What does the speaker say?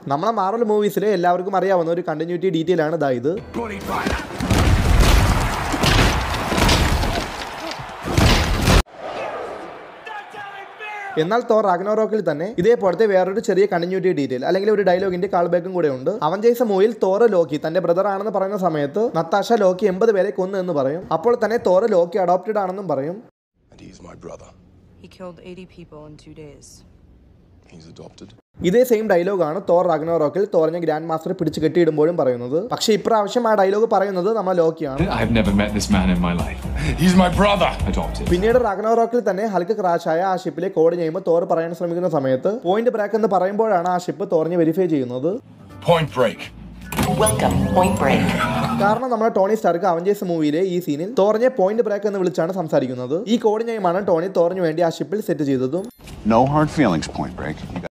നമ്മളെ മാർവൽ മൂവീസിലെ എല്ലാവർക്കും അറിയാവുന്ന ഒരു കണ്ടിന്യൂറ്റി ഡീറ്റെയിൽ ആണ് ഇതാ ഇത് എന്നാൽ തോർ റാഗ്നോറോക്കിൽ തന്നെ ഇതേപോലത്തെ വേറൊരു ചെറിയ കണ്ടിന്യൂറ്റി ഡീറ്റെയിൽ അല്ലെങ്കിൽ ഒരു ഡയലോഗിന്റെ കാൾ ബാക്കും കൂടെ ഉണ്ട് അവൻ ജയിച്ച മൂവിൽ തോറ് ലോക്കി തന്റെ ബ്രദർ ആണെന്ന് പറയുന്ന സമയത്ത് നത്താശ ലോക്കി എൺപത് പേരെ കൊന്നു എന്ന് പറയും അപ്പോൾ തന്നെ തോറ് ലോക്കി അഡോപ്റ്റഡ് ആണെന്നും പറയും And he's my brother. He killed 80 people in two days. He's adopted. ഇതേ സെയിം ഡയലോഗാണ് തോർ റാഗ്നോറോക്കിൽ തോറിഞ്ഞ ഗ്രാൻഡ് മാസ്റ്റർ പിടിച്ച് കെട്ടിയിടുമ്പോഴും പറയുന്നത് പക്ഷേ ഇപ്രാവശ്യം ആ ഡയലോഗ് പറയുന്നത് നമ്മൾ ലോക്കിയാണ് I've never met this man in my life. He's my brother. Adopted. പിന്നീട് റാഗ്നോറോക്കിൽ തന്നെ ഹൽക്ക് ക്രാഷ് ആയ ആ ഷിപ്പിലെ കോഡ് ചെയ്യുമ്പോൾ തോർ പറയാൻ ശ്രമിക്കുന്ന സമയത്ത് പോയിന്റ് ബ്രേക്ക് എന്ന് പറയുമ്പോഴാണ് ആ ഷിപ്പ് തോറിഞ്ഞ് വെരിഫൈ ചെയ്യുന്നത് Point break. Welcome, Point Break. കാരണം നമ്മുടെ ടോണി സ്റ്റാർക്ക് അവഞ്ചേഴ്സ് മൂവിയിലെ ഈ സീനിൽ തോറിഞ്ഞെ പോയിന്റ് ബ്രേക്ക് എന്ന് വിളിച്ചാണ് സംസാരിക്കുന്നത് ഈ കോഡ് നെയിമാണ് ടോണി തോറിന് വേണ്ടി ആ ഷിപ്പിൽ സെറ്റ് ചെയ്തതും No hard feelings, Point Break. You got